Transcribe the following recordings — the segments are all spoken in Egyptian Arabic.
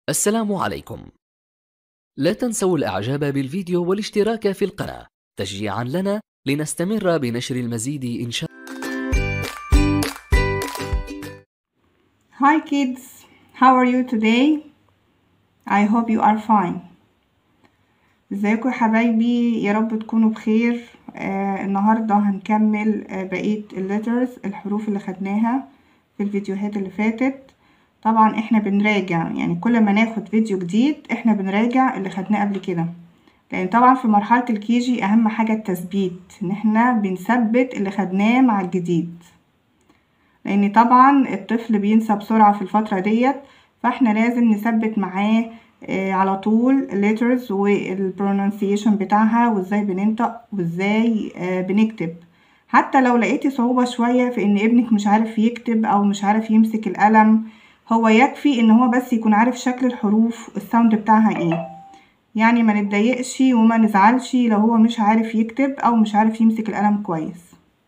السلام عليكم لا تنسوا الاعجاب بالفيديو والاشتراك في القناة تشجيعا لنا لنستمر بنشر المزيد ان شاء Hi kids, how are you today? I hope you are fine. ازيكم يا حبايبي يا رب تكونوا بخير آه النهاردة هنكمل آه بقية الليترز الحروف اللي خدناها في الفيديوهات اللي فاتت طبعا احنا بنراجع يعني كل ما ناخد فيديو جديد احنا بنراجع اللي خدناه قبل كده لان طبعا في مرحلة الكيجي اهم حاجة التثبيت ان احنا بنثبت اللي خدناه مع الجديد لان طبعا الطفل بينسى بسرعة في الفترة ديت فاحنا لازم نثبت معاه آه على طول letters والpronunciation بتاعها وازاي بننطق وازاي آه بنكتب حتى لو لقيتي صعوبة شوية في ان ابنك مش عارف يكتب او مش عارف يمسك القلم هو يكفي ان هو بس يكون عارف شكل الحروف الساوند بتاعها ايه يعني ما نتضايقش وما نزعلش لو هو مش عارف يكتب او مش عارف يمسك القلم كويس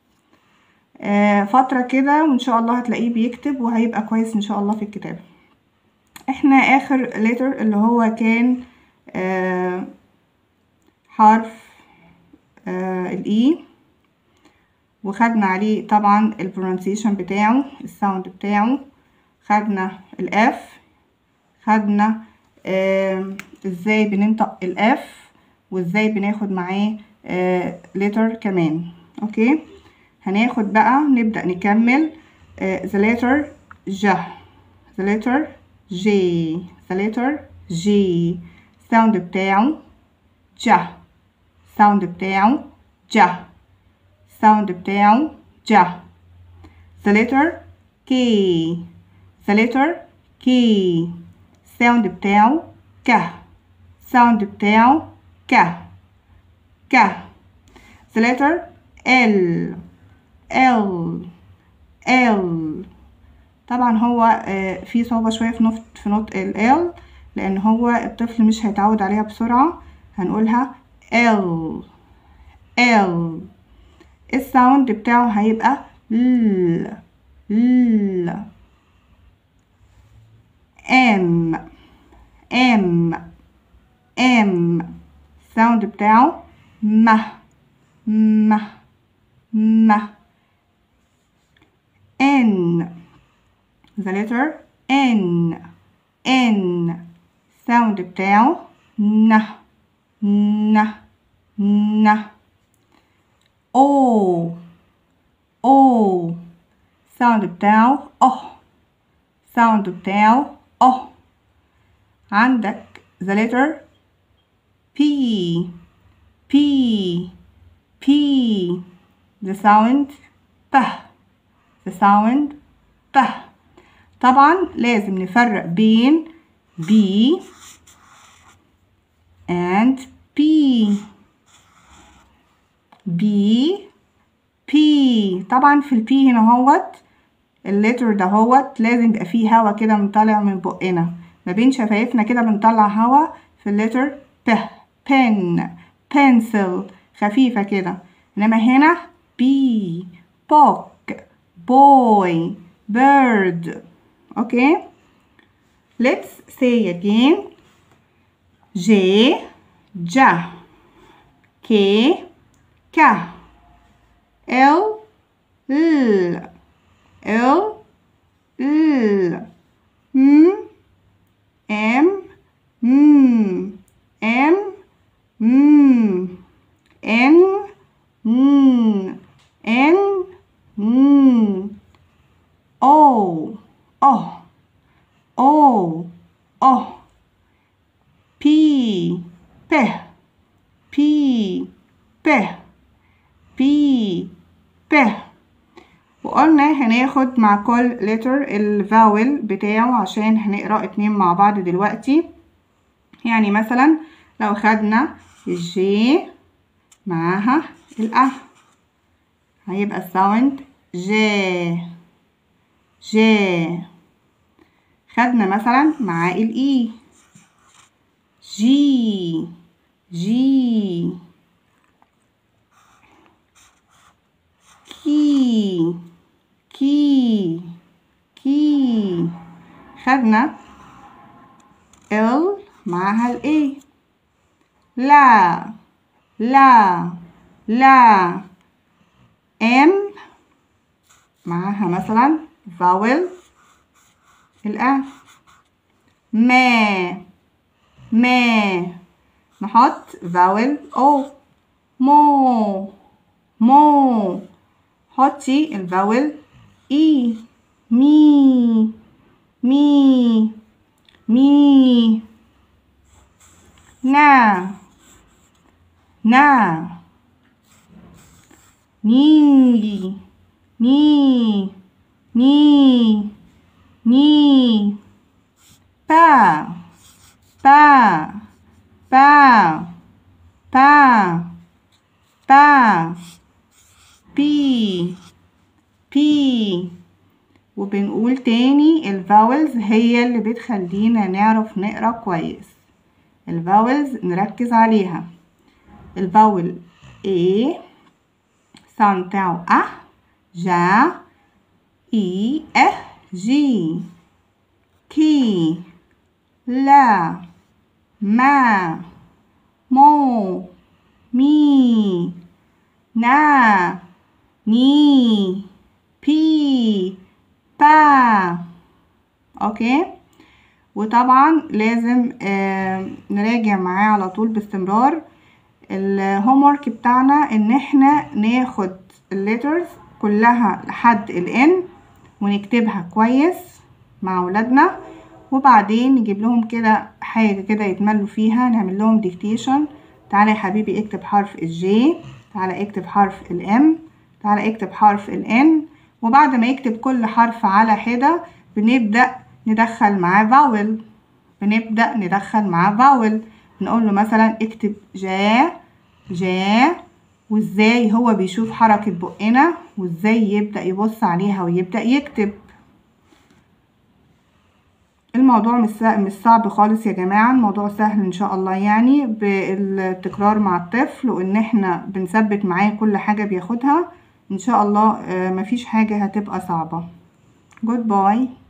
آه فترة كده وان شاء الله هتلاقيه بيكتب وهيبقى كويس ان شاء الله في الكتابة احنا اخر letter اللي هو كان آه حرف آه الاي وخدنا عليه طبعا البرونسيشن بتاعه الساوند بتاعه خدنا الاف خدنا آه ازاي بننطق الاف وازاي بناخد معاه آه letter كمان اوكي هناخد بقى نبدأ نكمل آه the letter ج the letter J the letter J sound بتاعه ج sound بتاعه ج sound بتاعه ج the letter K the letter K sound بتاعه ك sound بتاعه ك ك the letter L L L طبعا هو في صعوبة شوية في نطق في نطق ال L لأن هو الطفل مش هيتعود عليها بسرعة هنقولها L L الساوند بتاعه هيبقى ل ل M M M الساوند بتاعه م م م N the letter N N sound بتاعه ن ن ن O O sound بتاعه أه sound بتاعه أه عندك the letter P P P the sound ب the sound ب طبعا لازم نفرق بين B and P B P طبعا في البي هنا هوت اللتر ده هوت لازم يبقى فيه هوا كده طالع من بقنا ما بين شفايفنا كده بنطلع هوا في اللتر ب pen pencil خفيفة كده انما هنا B book boy bird okay let's say again J ج K ك L L L L M M M M M N N N N O O O O P P P P P P وقلنا هناخد مع كل letter الفاول بتاعه عشان هنقرأ اتنين مع بعض دلوقتي يعني مثلا لو خدنا الجي معاها الأ هيبقى الساوند جي جي خدنا مثلا معاه الإي جي جي كي كي كي خدنا ال معاها ال A لا لا لا M معاها مثلا vowel الأ ما ما نحط vowel O مو مو حطي الفاول اي مي مي مي نا نا ني ني ني ني با با با با با بي بي وبنقول تاني الفاولز هي اللي بتخلينا نعرف نقرا كويس الفاولز نركز عليها الفاول A ساوند بتاعه أ جا إي إه جي كي لا ما مو مي نا ني بي با اوكي وطبعا لازم آه نراجع معاه على طول باستمرار الهوم ورك بتاعنا ان احنا ناخد الليترز كلها لحد الان ونكتبها كويس مع ولادنا وبعدين نجيب لهم كده حاجة كده يتملوا فيها نعمل لهم ديكتيشن تعالى يا حبيبي اكتب حرف الجي تعالى اكتب حرف الام تعالى اكتب حرف الان وبعد ما يكتب كل حرف على حدة بنبدأ ندخل معاه فاول بنبدأ ندخل معاه فاول نقول له مثلا اكتب جا جا وازاي هو بيشوف حركة بقنا وازاي يبدأ يبص عليها ويبدأ يكتب الموضوع مش مش صعب خالص يا جماعة الموضوع سهل ان شاء الله يعني بالتكرار مع الطفل وان احنا بنثبت معاه كل حاجة بياخدها ان شاء الله مفيش حاجة هتبقى صعبة جود باي